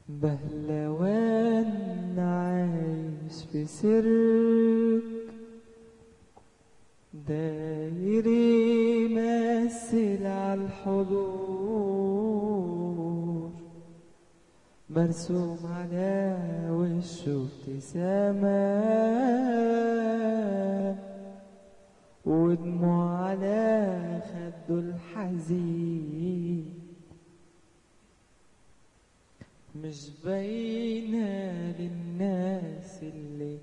بهلوان عايش في سرك داير يمثل على الحضور مرسوم على وشه ابتسامة ودموع على خده الحزين مش باينة للناس اللي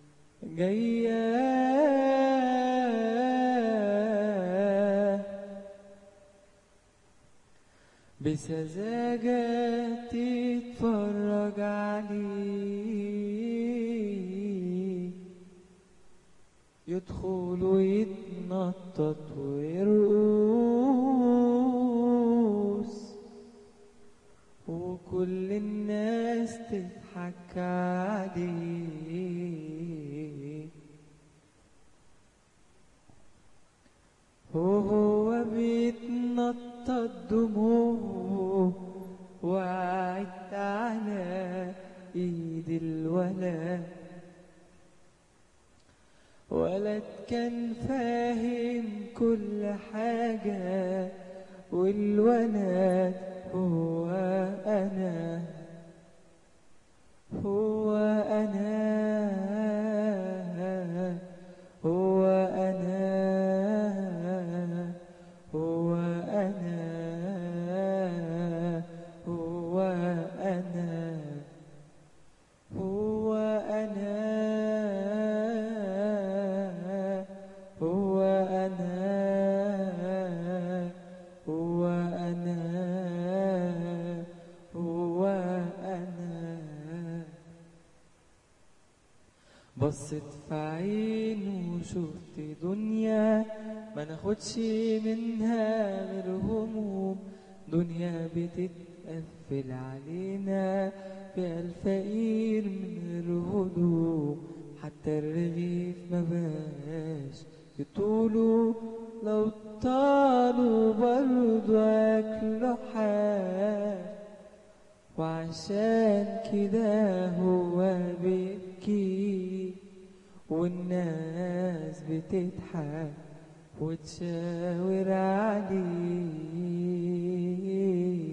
جاية بسذاجة تتفرج عليه يدخل ويتنطط ويرقص وكل الناس تضحك عليه وهو بيتنطط دموعه وقعت على ايد الولد ولد كان فاهم كل حاجة والولد هو أنا هو أنا هو أنا هو أنا هو أنا هو أنا هو أنا هو أنا هو أنا بصت في عينه وشفت دنيا ما ناخدش منها غير هموم دنيا بتتقفل علينا فيها الفقير من غير هدوم حتى الرغيف ما باش يطولوا لو طالوا برضو أكلوا حال وعشان كده هو بيبكي والناس بتضحك وتشاور عليه